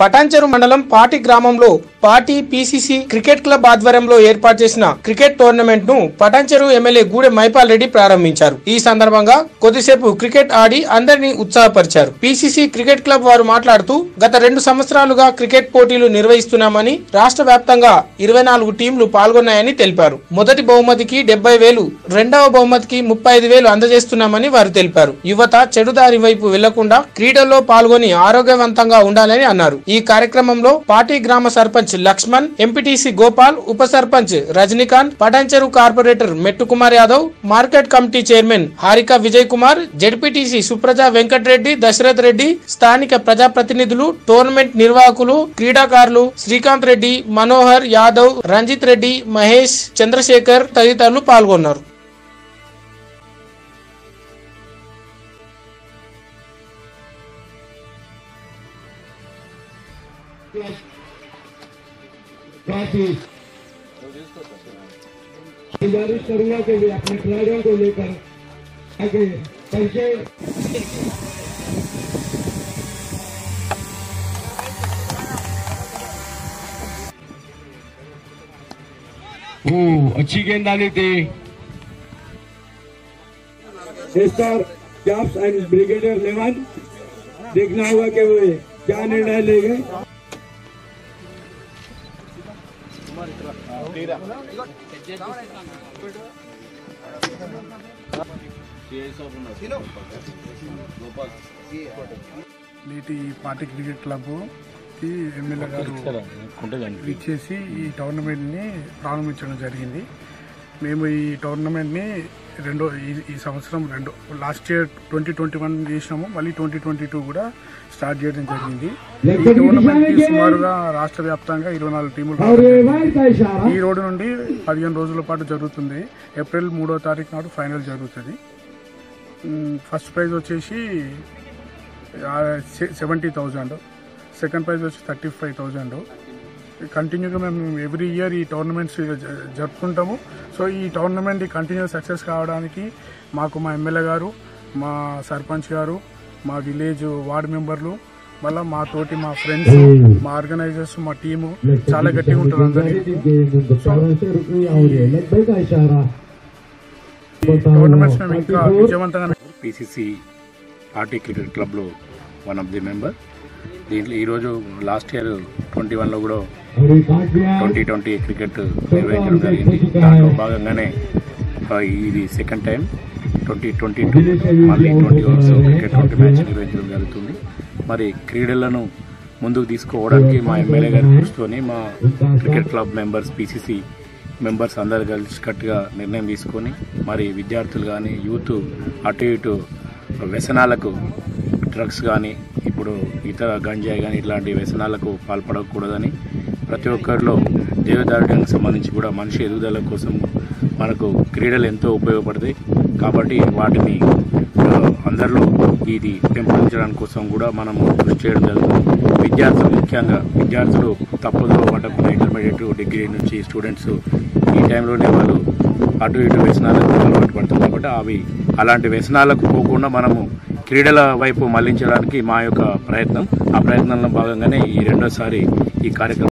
పటాన్చెరు మండలం పాటి గ్రామంలో పాటి పిసిసి క్రికెట్ క్లబ్ ఆధ్వర్యంలో ఏర్పాటు చేసిన క్రికెట్ టోర్నమెంట్ ను పటాన్చెరు ఎమ్మెల్యే గూడె మైపాల్ రెడ్డి ప్రారంభించారు ఈ సందర్భంగా కొద్దిసేపు క్రికెట్ ఆడి అందరినీ ఉత్సాహపరిచారు పిసిసి క్రికెట్ క్లబ్ వారు మాట్లాడుతూ గత రెండు సంవత్సరాలుగా క్రికెట్ పోటీలు నిర్వహిస్తున్నామని రాష్ట్ర వ్యాప్తంగా ఇరవై నాలుగు టీంలు పాల్గొన్నాయని తెలిపారు మొదటి బహుమతికి డెబ్బై వేలు రెండవ బహుమతికి ముప్పై ఐదు వేలు అందజేస్తున్నామని వారు తెలిపారు యువత చెడుదారి వైపు వెళ్లకుండా క్రీడల్లో పాల్గొని ఆరోగ్యవంతంగా ఉండాలని అన్నారు ఈ కార్యక్రమంలో పార్టీ గ్రామ సర్పంచ్ లక్ష్మణ్ ఎంపీటీసీ గోపాల్ ఉప sarpanch Rajinikanth Patancheru corporator Mettu Kumar Yadav market committee chairman Harika Vijay Kumar ZPTC Supraja Venkatareddy Dasharath Reddy స్థానిక ప్రజాప్రతినిధులు టోర్నమెంట్ నిర్వాహకులు క్రీడాకారులు శ్రీకాంత్ రెడ్డి మనోహర్ యాదవ్ రంజిత్ రెడ్డి మహేష్ చంద్రశేఖర్ తదితరులు పాల్గొన్నారు काफी गुजारिश करूंगा कि वे अपने खिलाड़ियों को लेकर आगे पहुंचे वो अच्छी गेंद डाली थी star caps and brigadier eleven देखना होगा कि वे क्या निर्णय लेंगे నేటి పార్టీ క్రికెట్ క్లబ్ కి ఎమ్మెల్యే గారు ఇచ్చేసి ఈ టోర్నమెంట్ ని ప్రారంభించడం జరిగింది మేము ఈ టోర్నమెంట్ ని రెండో ఈ- ఈ సంవత్సరం రెండో last year twenty twenty one చేసినాము మళ్ళీ ట్వంటీ ట్వంటీ టూ కూడా స్టార్ట్ చేయడం జరిగింది ఈ టోర్నమెంట్ కి సుమారుగా రాష్ట్ర వ్యాప్తంగా ఇరవై నాలుగు టీములు और రావడం జరిగింది. रिवाइड का इशारा ఈ రోడ్డు నుండి పదిహేను రోజుల పాటు జరుగుతుంది ఏప్రిల్ మూడో తారీఖు నాడు ఫైనల్ జరుగుతుంది మ్, ఫస్ట్ ప్రైజ్ వచ్చేసి సెవెంటీ థౌజండ్ సెకండ్ ప్రైజ్ వచ్చి థర్టీ ఫైవ్ థౌజండ్ కంటిన్యూగా మేము ఎవ్రీ ఇయర్ ఈ టోర్నమెంట్స్ జ- జరుపుకుంటాము సో ఈ టోర్నమెంట్ కంటిన్యూ సక్సెస్ కావడానికి మాకు మా ఎమ్మెల్యే గారు మా సర్పంచ్ గారు మా విలేజ్ వార్డ్ మెంబర్లు మళ్ళీ మా తోటి మా ఫ్రెండ్స్ మా ఆర్గనైజర్స్ మా టీము చాలా గట్టిగా ఉంటుంది అందరికీ नब्बे का इशारा టోర్నమెంట్స్ మేము ఇంకా విజయవంతంగా పిసిసి పార్టీ క్రికెట్ క్లబ్లో వన్ ఆఫ్ ది మెంబర్ దీంట్లో ఈరోజు లాస్ట్ ఇయర్ ట్వంటీ వన్లో కూడా और ये काट दिया ట్వంటీ ట్వంటీ క్రికెట్ నిర్వహించడం జరిగింది దాంట్లో భాగంగానే ఆ, ఇది second time twenty twenty two మళ్ళీ twenty overs cricket twenty match నిర్వహించడం జరుగుతుంది మరి క్రీడలను ముందుకు తీసుకోవడానికి మా ఎమ్మెల్యే గారి కృషితోని మా cricket club members PCC members అందరు కలిసికట్టుగా నిర్ణయం తీసుకొని మరి విద్యార్థులు కానీ యూత్ అటు ఇటు వ్యసనాలకు డ్రగ్స్ కానీ ఇప్పుడు ఇతర గంజాయి కానీ ఇట్లాంటి వ్యసనాలకు పాల్పడకూడదని ప్రతి ఒక్కరిలో దేవదారుడానికి సంబంధించి కూడా మనిషి ఎదుగుదల కోసం మనకు క్రీడలు ఎంతో ఉపయోగపడతాయి కాబట్టి వాటిని ఆ, అందరిలో ఇది పెంపొందించడానికి కోసం కూడా మనము కృషి చేయడం జరుగుతుంది విద్యార్థులు ముఖ్యంగా విద్యార్థులు తప్పుదో పట్టకుండా ఇంటర్మీడియట్ డిగ్రీ నుంచి స్టూడెంట్స్ ఈ టైంలోనే వాళ్ళు అటు ఇటు వ్యసనాలకు అలవాటు పడతారు కాబట్టి అవి అలాంటి వ్యసనాలకు పోకుండా మనము క్రీడల వైపు మళ్లించడానికి మా యొక్క ప్రయత్నం ఆ ప్రయత్నంలో భాగంగానే ఈ రెండోసారి ఈ కార్యక్రమం